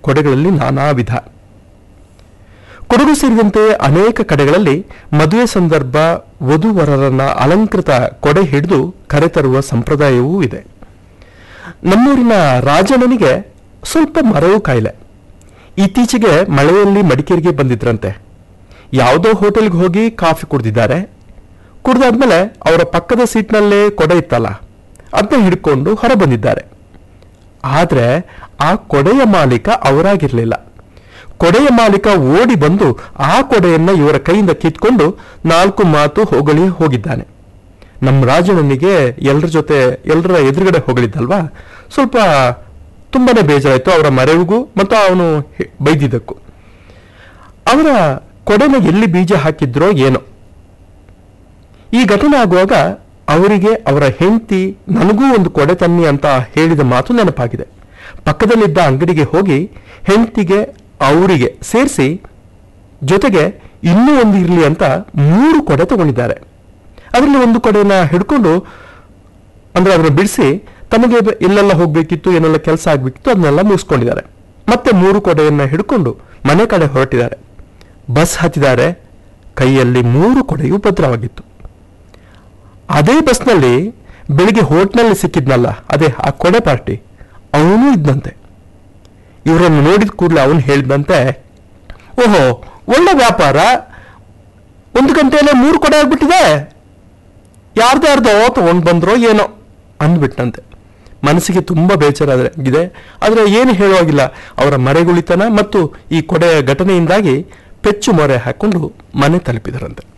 ಕೊಡೆಗಳಲ್ಲಿ ನಾನಾ ವಿಧ ಕೊಡಗು ಸೇರಿದಂತೆ ಅನೇಕ ಕಡೆಗಳಲ್ಲಿ ಮದುವೆ ಸಂದರ್ಭ ವಧುವರರನ್ನ ಅಲಂಕೃತ ಕೊಡೆ ಹಿಡಿದು ಕರೆತರುವ ಸಂಪ್ರದಾಯವೂ ಇದೆ ನಮ್ಮೂರಿನ ರಾಜಣ್ಣನಿಗೆ ಸ್ವಲ್ಪ ಮರವು ಕಾಯಿಲೆ ಇತ್ತೀಚೆಗೆ ಮಳೆಯಲ್ಲಿ ಮಡಿಕೇರಿಗೆ ಬಂದಿದ್ರಂತೆ ಯಾವುದೋ ಹೋಟೆಲ್ಗೆ ಹೋಗಿ ಕಾಫಿ ಕುಡ್ದಿದ್ದಾರೆ ಕುಡ್ದಾದ್ಮೇಲೆ ಅವರ ಪಕ್ಕದ ಸೀಟ್ನಲ್ಲೇ ಕೊಡೆ ಇತ್ತಲ್ಲ ಅದನ್ನ ಹಿಡ್ಕೊಂಡು ಹೊರ ಬಂದಿದ್ದಾರೆ ಆದ್ರೆ ಆ ಕೊಡೆಯ ಮಾಲೀಕ ಅವರಾಗಿರ್ಲಿಲ್ಲ ಕೊಡೆಯ ಮಾಲೀಕ ಓಡಿ ಬಂದು ಆ ಕೊಡೆಯನ್ನ ಇವರ ಕೈಯಿಂದ ಕಿತ್ಕೊಂಡು ನಾಲ್ಕು ಮಾತು ಹೊಗಳಿ ಹೋಗಿದ್ದಾನೆ ನಮ್ಮ ರಾಜಣ್ಣನಿಗೆ ಎಲ್ಲರ ಜೊತೆ ಎಲ್ಲರ ಎದುರುಗಡೆ ಹೊಗಳಿದ್ದಲ್ವಾ ಸ್ವಲ್ಪ ತುಂಬಾನೇ ಬೇಜಾರಾಯ್ತು ಅವರ ಮರೆವಿಗೂ ಮತ್ತು ಅವನು ಹೆ- ಬೈದಿದ್ದಕ್ಕೂ ಅವರ ಕೊಡೆನ ಎಲ್ಲಿ ಬೀಜ ಹಾಕಿದ್ರೋ ಏನೋ ಈ ಘಟನೆ ಆಗುವಾಗ ಅವರಿಗೆ ಅವರ ಹೆಂಡತಿ ನನಗೂ ಒಂದು ಕೊಡೆ ತನ್ನಿ ಅಂತ ಹೇಳಿದ ಮಾತು ನೆನಪಾಗಿದೆ ಪಕ್ಕದಲ್ಲಿದ್ದ ಅಂಗಡಿಗೆ ಹೋಗಿ ಹೆಂಡತಿಗೆ ಅವರಿಗೆ ಸೇರಿಸಿ ಜೊತೆಗೆ ಇನ್ನೂ ಒಂದು ಇರಲಿ ಅಂತ ಮೂರು ಕೊಡೆ ತಗೊಂಡಿದ್ದಾರೆ ಅದರಲ್ಲಿ ಒಂದು ಕೊಡೆನ ಹಿಡ್ಕೊಂಡು ಅಂದ್ರೆ ಅದನ್ನ ಬಿಡಿಸಿ ತಮಗೆ ಬೆ- ಎಲ್ಲೆಲ್ಲ ಹೋಗ್ಬೇಕಿತ್ತು ಏನೆಲ್ಲ ಕೆಲಸ ಆಗ್ಬೇಕಿತ್ತು ಅದನ್ನೆಲ್ಲ ಮುಗಿಸ್ಕೊಂಡಿದ್ದಾರೆ ಮತ್ತೆ ಮೂರು ಕೊಡೆಯನ್ನ ಹಿಡ್ಕೊಂಡು ಮನೆ ಕಡೆ ಹೊರಟಿದ್ದಾರೆ ಬಸ್ ಹತ್ತಿದ್ದಾರೆ ಕೈಯಲ್ಲಿ ಮೂರು ಕೊಡೆಯು ಭದ್ರವಾಗಿತ್ತು ಅದೇ ಬಸ್ನಲ್ಲಿ ಬೆಳಿಗ್ಗೆ ಹೋಟ್ಲಲ್ಲಿ ಸಿಕ್ಕಿದ್ನಲ್ಲ ಅದೇ ಆ ಕೊಡೆ ಪಾರ್ಟಿ ಅವನು ಇದ್ದಂತೆ ಇವರನ್ನು ನೋಡಿದ ಕೂಡಲೇ ಅವನು ಹೇಳಿದಂತೆ ಓಹೋ ಒಳ್ಳೆ ವ್ಯಾಪಾರ ಒಂದು ಗಂಟೆಯಲ್ಲೇ ಮೂರು ಕೊಡೆ ಆಗ್ಬಿಟ್ಟಿದೆ ಯಾರ್ದಾರ್ದೋ ತಗೊಂಡು ಬಂದ್ರೋ ಏನೋ ಅಂದ್ಬಿಟ್ಟಂತೆ ಮನಸ್ಸಿಗೆ ತುಂಬಾ ಬೇಜಾರಾಗಿದೆ ಆದರೆ ಏನು ಹೇಳುವಾಗಿಲ್ಲ ಅವರ ಮರೆಗುಳಿತನ ಮತ್ತು ಈ ಕೊಡೆಯ ಘಟನೆಯಿಂದಾಗಿ ಪೆಚ್ಚು ಮೊರೆ ಹಾಕೊಂಡು ಮನೆ ತಲುಪಿದರಂತೆ